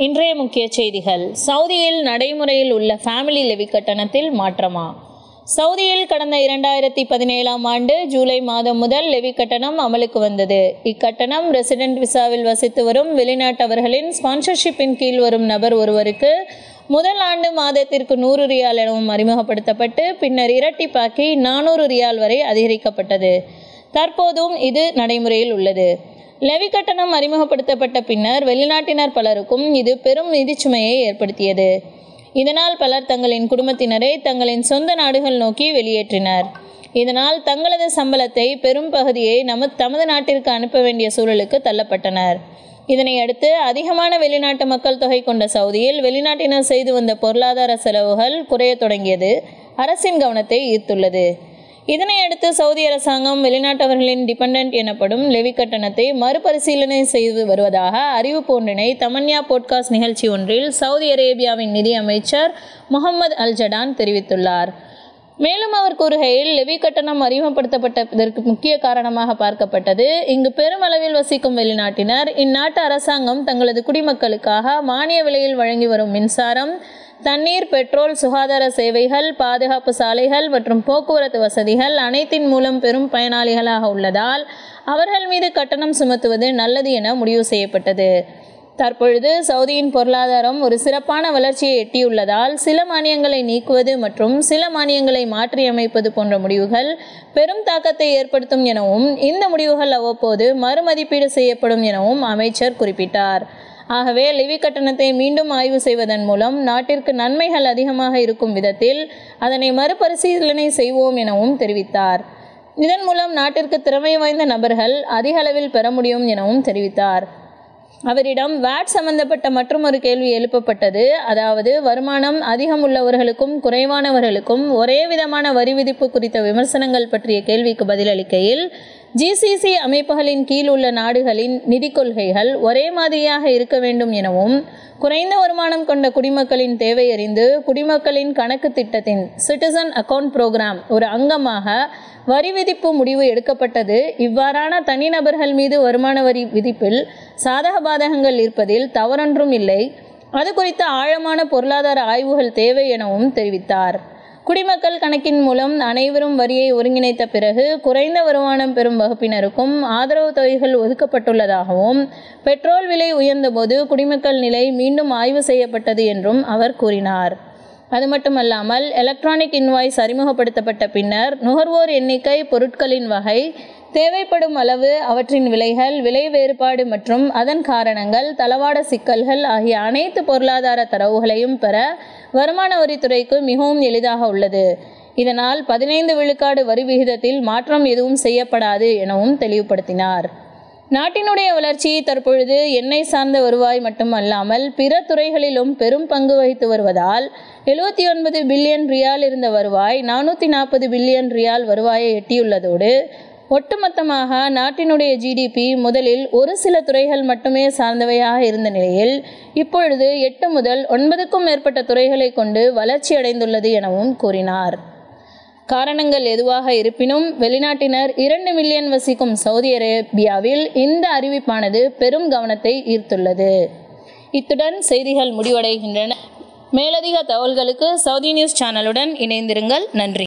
இன்றைய முக்கிய செய்திகள் சவுதியில் நடைமுறையில் உள்ள ஃபேமிலி லெவி கட்டணத்தில் மாற்றமா சவுதியில் கடந்த இரண்டாயிரத்தி பதினேழாம் ஆண்டு ஜூலை மாதம் முதல் லெவி கட்டணம் அமலுக்கு வந்தது இக்கட்டணம் ரெசிடென்ட் விசாவில் வசித்து வரும் வெளிநாட்டவர்களின் ஸ்பான்சர்ஷிப்பின் கீழ் வரும் நபர் ஒருவருக்கு முதல் ஆண்டு மாதத்திற்கு நூறு ரியால் எனவும் அறிமுகப்படுத்தப்பட்டு பின்னர் இரட்டிப்பாக்கி நானூறு ரியால் வரை அதிகரிக்கப்பட்டது தற்போதும் இது நடைமுறையில் உள்ளது லெவி கட்டணம் அறிமுகப்படுத்தப்பட்ட பின்னர் வெளிநாட்டினர் பலருக்கும் இது பெரும் நிதிச்சுமையை ஏற்படுத்தியது இதனால் பலர் தங்களின் குடும்பத்தினரை தங்களின் சொந்த நாடுகள் நோக்கி வெளியேற்றினர் இதனால் தங்களது சம்பளத்தை பெரும் பகுதியை நம தமது நாட்டிற்கு அனுப்ப வேண்டிய சூழலுக்கு தள்ளப்பட்டனர் இதனை அடுத்து அதிகமான வெளிநாட்டு மக்கள் தொகை கொண்ட சவுதியில் வெளிநாட்டினர் செய்து வந்த பொருளாதார செலவுகள் குறையத் தொடங்கியது அரசின் கவனத்தை ஈர்த்துள்ளது இதனை அடுத்து சவுதி அரசாங்கம் வெளிநாட்டவர்களின் டிபெண்டன்ட் எனப்படும் லெவி கட்டணத்தை மறுபரிசீலனை செய்து வருவதாக அறிவிப்பு ஒன்றினை தமன்யா போட்காஸ்ட் நிகழ்ச்சி ஒன்றில் சவுதி அரேபியாவின் நிதி அமைச்சர் முகமது அல் ஜடான் தெரிவித்துள்ளார் மேலும் அவர் கூறுகையில் லெவி கட்டணம் அறிமுகப்படுத்தப்பட்டதற்கு முக்கிய காரணமாக பார்க்கப்பட்டது இங்கு பெருமளவில் வசிக்கும் வெளிநாட்டினர் இந்நாட்டு அரசாங்கம் தங்களது குடிமக்களுக்காக மானிய விலையில் வழங்கி வரும் மின்சாரம் தண்ணீர் பெட்ரோல் சுகாதார சேவைகள் பாதுகாப்பு சாலைகள் மற்றும் போக்குவரத்து வசதிகள் அனைத்தின் மூலம் பெரும் பயனாளிகளாக உள்ளதால் அவர்கள் மீது கட்டணம் சுமத்துவது நல்லது என முடிவு செய்யப்பட்டது தற்பொழுது சவுதியின் பொருளாதாரம் ஒரு சிறப்பான வளர்ச்சியை எட்டியுள்ளதால் சில மானியங்களை நீக்குவது மற்றும் சில மானியங்களை மாற்றியமைப்பது போன்ற முடிவுகள் பெரும் தாக்கத்தை ஏற்படுத்தும் எனவும் இந்த முடிவுகள் அவ்வப்போது மறுமதிப்பீடு செய்யப்படும் எனவும் அமைச்சர் குறிப்பிட்டார் ஆகவே லிவி கட்டணத்தை மீண்டும் ஆய்வு செய்வதன் மூலம் நாட்டிற்கு நன்மைகள் அதிகமாக இருக்கும் விதத்தில் அதனை மறுபரிசீலனை செய்வோம் எனவும் தெரிவித்தார் இதன் மூலம் நாட்டிற்கு திறமை வாய்ந்த நபர்கள் அதிக அளவில் பெற முடியும் எனவும் தெரிவித்தார் அவரிடம் வேட் சம்பந்தப்பட்ட மற்றொரு கேள்வி எழுப்பப்பட்டது அதாவது வருமானம் அதிகம் உள்ளவர்களுக்கும் குறைவானவர்களுக்கும் ஒரே விதமான வரி விதிப்பு குறித்த விமர்சனங்கள் பற்றிய கேள்விக்கு பதிலளிக்கையில் ஜிசிசி அமைப்புகளின் கீழ் உள்ள நாடுகளின் நிதி கொள்கைகள் ஒரே மாதிரியாக இருக்க வேண்டும் எனவும் குறைந்த வருமானம் கொண்ட குடிமக்களின் தேவை அறிந்து குடிமக்களின் கணக்கு திட்டத்தின் சிட்டிசன் அக்கவுண்ட் புரோகிராம் ஒரு அங்கமாக வரி விதிப்பு முடிவு எடுக்கப்பட்டது இவ்வாறான தனிநபர்கள் மீது வருமான வரி விதிப்பில் சாதக பாதகங்கள் இருப்பதில் தவறொன்றும் இல்லை அது குறித்த ஆழமான பொருளாதார ஆய்வுகள் தேவை எனவும் தெரிவித்தார் குடிமக்கள் கணக்கின் மூலம் அனைவரும் வரியை ஒருங்கிணைத்த பிறகு குறைந்த வருமானம் பெறும் வகுப்பினருக்கும் ஆதரவு தொகைகள் ஒதுக்கப்பட்டுள்ளதாகவும் பெட்ரோல் விலை உயர்ந்தபோது குடிமக்கள் நிலை மீண்டும் ஆய்வு செய்யப்பட்டது என்றும் அவர் கூறினார் அது மட்டுமல்லாமல் எலக்ட்ரானிக் இன்வாய்ஸ் அறிமுகப்படுத்தப்பட்ட பின்னர் நுகர்வோர் எண்ணிக்கை பொருட்களின் வகை தேவைப்படும் அளவு அவற்றின் விலைகள் விலை வேறுபாடு மற்றும் அதன் காரணங்கள் தளவாட சிக்கல்கள் ஆகிய அனைத்து பொருளாதார தரவுகளையும் பெற வருமான வரித்துறைக்கு மிகவும் எளிதாக உள்ளது இதனால் பதினைந்து விழுக்காடு வரி விகிதத்தில் மாற்றம் எதுவும் செய்யப்படாது எனவும் தெளிவுபடுத்தினார் நாட்டினுடைய வளர்ச்சி தற்பொழுது எண்ணெய் சார்ந்த வருவாய் மட்டுமல்லாமல் பிற துறைகளிலும் பெரும் பங்கு வகித்து வருவதால் எழுபத்தி ஒன்பது பில்லியன் ரியால் இருந்த வருவாய் நானூற்றி நாற்பது பில்லியன் ரியால் வருவாயை எட்டியுள்ளதோடு ஒட்டுமொத்தமாக நாட்டினுடைய ஜிடிபி முதலில் ஒரு சில துறைகள் மட்டுமே சார்ந்தவையாக இருந்த நிலையில் இப்பொழுது எட்டு முதல் ஒன்பதுக்கும் மேற்பட்ட துறைகளை கொண்டு வளர்ச்சி அடைந்துள்ளது எனவும் கூறினார் காரணங்கள் எதுவாக இருப்பினும் வெளிநாட்டினர் இரண்டு மில்லியன் வசிக்கும் சவுதி அரேபியாவில் இந்த அறிவிப்பானது பெரும் கவனத்தை ஈர்த்துள்ளது இத்துடன் செய்திகள் முடிவடைகின்றன மேலதிக தகவல்களுக்கு சவுதி நியூஸ் சேனலுடன் இணைந்திருங்கள் நன்றி